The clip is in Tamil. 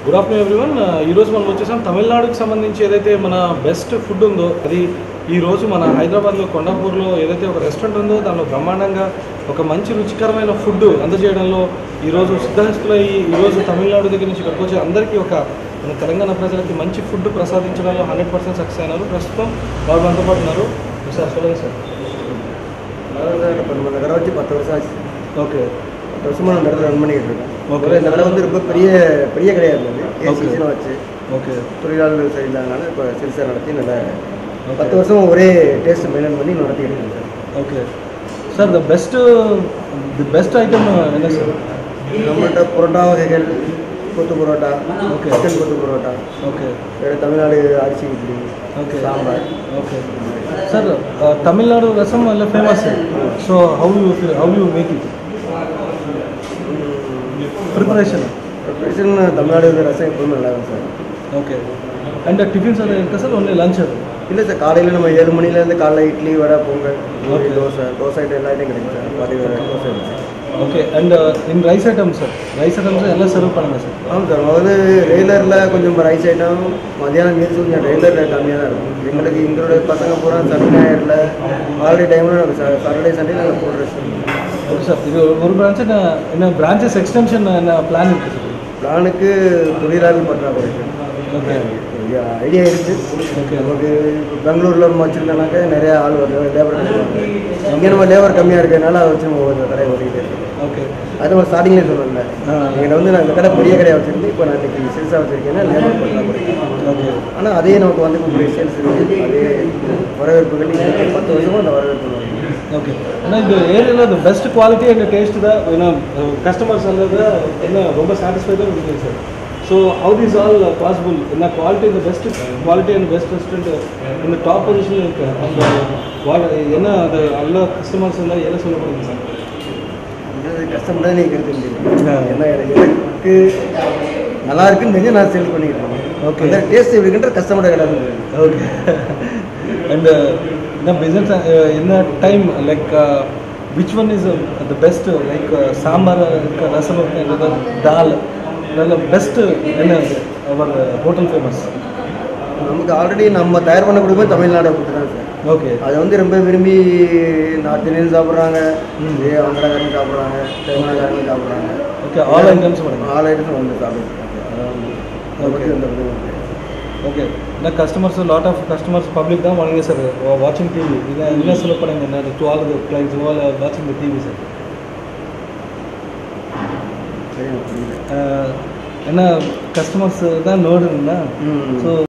గుడ్ ఆఫ్టర్నూన్ ఎవ్రీవన్ ఈరోజు మనం వచ్చేసాం తమిళనాడుకి సంబంధించి ఏదైతే మన బెస్ట్ ఫుడ్ ఉందో అది ఈ రోజు మన హైదరాబాద్లో కొండాపూర్లో ఏదైతే ఒక రెస్టారెంట్ ఉందో దానిలో బ్రహ్మాండంగా ఒక మంచి రుచికరమైన ఫుడ్ అందజేయడంలో ఈరోజు సిద్ధహస్తులై ఈరోజు తమిళనాడు దగ్గర నుంచి ఇక్కడికి వచ్చి అందరికీ ఒక మన తెలంగాణ ప్రజలకి మంచి ఫుడ్ ప్రసాదించడంలో హండ్రెడ్ పర్సెంట్ సక్సెస్ అయినారు ప్రస్తుతం వాళ్ళు మనతో పాటు ఉన్నారు సార్ சொல்லுங்க சார் அதாவது சார் இப்போ நம்ம இந்த கடை வச்சு பத்து வருஷம் ஆச்சு ஓகே பத்து வருஷமா நம்ம இடத்துல ரன் பண்ணிக்கிட்டு இருக்கோம் Okay. ஒரு இந்த கடை வந்து ரொம்ப பெரிய பெரிய கடையாக இருந்தது Okay. ஏசிலாம் வச்சு ஓகே தொழிலாளர்கள் சரி இல்லாதனால இப்போ சிறுசாக நடத்தி நல்லா Okay. பத்து வருஷம் ஒரே டேஸ்ட் மெயின்டைன் பண்ணி நடத்திக்கிட்டு இருக்கோம் sir okay sir the best the best item என்ன சார் நம்மள்கிட்ட புரோட்டா வகைகள் கொத்து பரோட்டா Okay. சிக்கன் கொத்து பரோட்டா ஓகே வேறு தமிழ்நாடு அரிசி idli Okay. Sambar okay sir Tamil Nadu rasam ಎಲ್ಲ famous so how you how you make it preparation preparation Tamil Nadu வந்து ரசம் எப்பவுமே நல்லா இருக்கும் சார் ಓಕೆ ಆ್ಯಂಡ್ ಟಿಫಿನ್ಸ್ ಅದು ಇರುತ್ತೆ ಸರ್ ಒನ್ಲಿ ಲಂಚ್ ಅದು இல்லை சார் காலையில் நம்ம ஏழு மணிலேருந்து காலைல இட்லி வடை பொங்கல் பூரி, Okay. தோசை தோசை ஐட்டம் எல்லா ஐட்டம் கிடைக்கும் சார் பாதி தோசை இருக்கு okay and in rice item sir rice items ಎಲ್ಲ ಸರ್ವ್ பண்ணுங்க சார் ஆமாம் சார் முதல்ல ரெகுலரில் கொஞ்சம் ரைஸ் ஐட்டம் மத்தியானம் மீல்ஸ் கொஞ்சம் ரெகுலரில் கம்மியாக தான் இருக்கும் எங்களுக்கு எங்களோட பசங்க பூரா சனி ஞாயிறில் ஹாலிடே டைமில் நாங்கள் சாட்டர்டே சண்டே நாங்கள் ஃபுல் ரெஸ்ட் ஓகே சார் இது ஒரு பிரான்ச் என்ன பிரான்ச்சஸ் எக்ஸ்டென்ஷன் என்ன பிளான் இருக்குது சார் பிளானுக்கு தொழிலாளர் பற்றாக்குறை ஓகே ஐடியா இருக்குது Okay. நமக்கு இப்போ பெங்களூரில் நம்ம வச்சுருந்தோம்னாக்கா நிறைய ஆள் வருது லேபர் கிடைப்பாங்க இங்கே நம்ம லேபர் கம்மியாக இருக்கிறதுனால அதை வச்சு நம்ம ஒரு கடை ஓடிக்கிட்டே இருக்கோம் ஓகே அது நம்ம ஸ்டார்டிங்லேயே சொன்னேன்ல ஆ. எங்களை வந்து நான் இந்த கடை பெரிய கடையாக வச்சுருந்து இப்போ நான் இன்னைக்கு சிறுசாக வச்சுருக்கேன்னா லேபர் பற்றாக்குறை ஓகே ஆனால் அதே நமக்கு வந்து இப்போ சேல்ஸ் இருக்குது அதே வரவேற்புகள் இருக்கு. பத்து வருஷமாக அந்த வரவேற்பு வருது. ಓಕೆ ಅಣ್ಣ ಇದು ಏರಿಯಾలో the best quality and taste the ಏನೋ ಕಸ್ಟಮರ್ಸ್ ಅನ್ನೋದು ಏನೋ ரொம்ப ಸ್ಯಾಟಿಸ್ಫೈடாக இருக்குது sir so how this all possible என்ன குவாலிட்டி இந்த best quality and best restaurant இந்த டாப் பொசிஷனில் இருக்கு அந்த குவால என்ன அது எல்லா கஸ்டமர்ஸ் இருந்தால் என்ன சொல்ல முடியுங்க சார் இது கஷ்டம் தான் நீங்கள் எடுத்து ஆ. என்ன எனக்கு எனக்கு நல்லா இருக்குன்னு தெரிஞ்சு நான் சேல் பண்ணிக்கிட்டு இருக்கேன் Okay. அந்த டேஸ்ட் எப்படின்ற கஸ்டமரோட கிடையாது ஓகே அண்ட் என்ன பிஸ்னஸ் என்ன time like which one is the best like sambar இருக்க ரசம் இருக்கு தால் இதெல்லாம் பெஸ்ட்டு என்ன அவர் ஹோட்டல் ஃபேமஸ் நமக்கு ஆல்ரெடி நம்ம தயார் பண்ண கொடுக்கும்போது தமிழ்நாடை கொடுத்து தான் சார் ஓகே அதை வந்து ரொம்ப விரும்பி நார்த் இந்தியன் சாப்பிட்றாங்க ம். இதே ஆந்திராக்காரங்க சாப்பிட்றாங்க தெலுங்கானாக்காரங்க சாப்பிட்றாங்க ஓகே ஆல் ஐட்டம்ஸ் பண்ணுங்க ஆல் ஐட்டம்ஸ் வந்து சாப்பிடுறாங்க அதை பற்றி எந்த பிரச்சனையும் இல்லை. ஓகே இந்த customers lot of customers public தான் வாங்க சார் வாட்சிங் டிவி இதை என்ன சொல்ல பண்ணுங்க என்ன to all the clients all வாட்சிங் த டிவி சார் சரி எனக்கு புரியல என்ன கஸ்டமர்ஸ் தான் நோடுங்களா ம். ஸோ